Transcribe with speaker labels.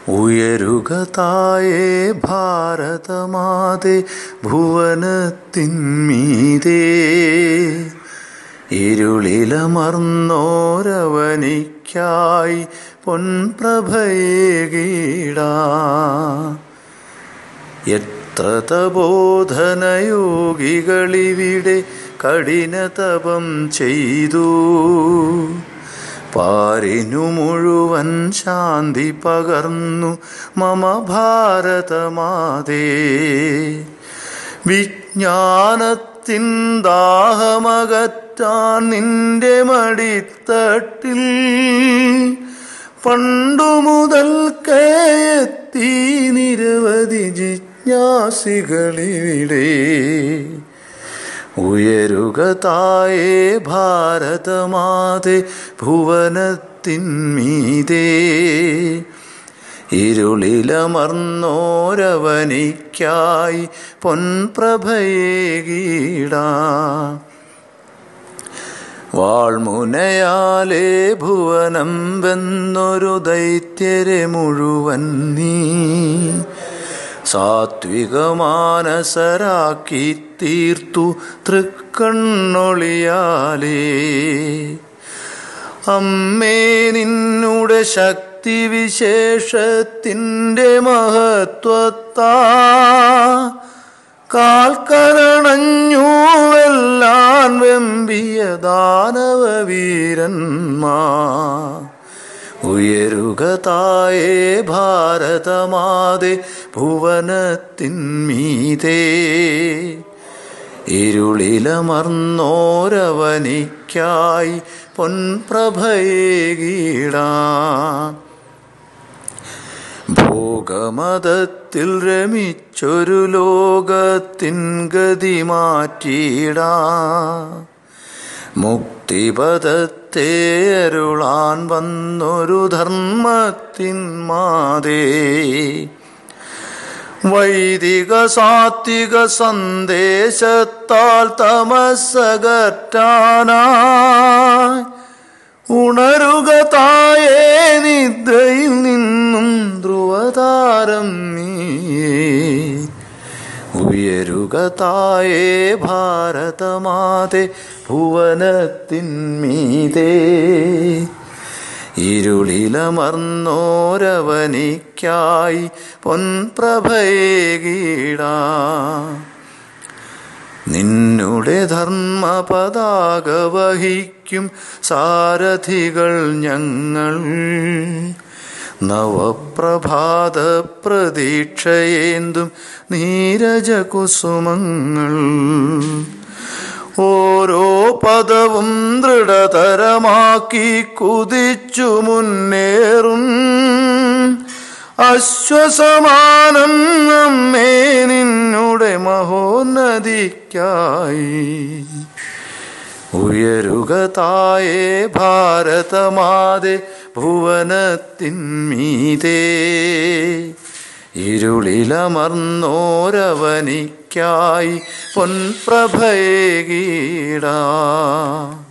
Speaker 1: ഉയരുക തായേ ഭാരതമാതെ ഭുവനത്തിന്മീതേ ഇരുളിലമർന്നോരവനിക്കായി പൊൻപ്രഭയേകീടാ എത്ര തബോധനയോഗികളിവിടെ കഠിനതപം ചെയ്തു പാരിനു മുഴുവൻ ശാന്തി പകർന്നു മമ ഭാരതമാതേ വിജ്ഞാനത്തിൻ ദാഹമകറ്റാൻ നിന്റെ മടിത്തട്ടിൽ പണ്ടു മുതൽക്കേ എത്തി നിരവധി ജിജ്ഞാസികളിവിടെ ഉയരുക തായേ ഭാരതമാതെ ഭുവനത്തിന്മീതേ ഇരുളിലമർന്നോരവനിക്കായി പൊൻപ്രഭയേകീടാ വാൾമുനയാലേ ഭുവനം വെന്നൊരു ദൈത്യരെ മുഴുവൻ നീ സാത്വികമാനസരാക്കി തീർത്തു തൃക്കണ്ണൊളിയാലേ അമ്മേ നിന്നുടെ ശക്തി വിശേഷത്തിൻ്റെ മഹത്വത്താ കാൽക്കരണഞ്ഞൂവെല്ലാൻ വെമ്പിയ ദാനവ വീരന്മാ ഉയരുക തായേ ഭാരതമാതെ ഭുവനത്തിന്മീതേ ഇരുളിലമർന്നോരവനിക്കായി പൊൻപ്രഭയേകീടാ ഭോഗമതത്തിൽ രമിച്ചൊരു ലോകത്തിൻ ഗതി മാറ്റിയിടാ മുക്തിപദത്തെ അരുളാൻ വന്നൊരു ധർമ്മത്തിൻ മാതേ വൈദിക സാത്വിക സന്ദേശത്താൽ തമസകറ്റാനായി ഉണരുക തായേ നിദ്രയിൽ നിന്നും ധ്രുവതാരം നീ ഉയരുക തായേ ഭാരതമാതെ ഭുവനത്തിന്മീതേ ഇരുളിലമർന്നോരവനിക്കായി പൊൻപ്രഭയേകീടാ നിന്നുടെ ധർമ്മ പതാക വഹിക്കും സാരഥികൾ ഞങ്ങൾ നവപ്രഭാത പ്രതീക്ഷയേന്തും നീരജകുസുമങ്ങൾ ഓരോ പദവും ദൃഢതരമാക്കി കുതിച്ചു മുന്നേറും അശ്വസമാനം നമ്മേ നിന്നുടെ മഹോന്നതിക്കായി ഉയരുക തായേ ഭാരതമാതെ ഭുവനത്തിന്മീതേ ഇരുളിലമർന്നോരവനിക്കായി പൊൻപ്രഭയേകീടാ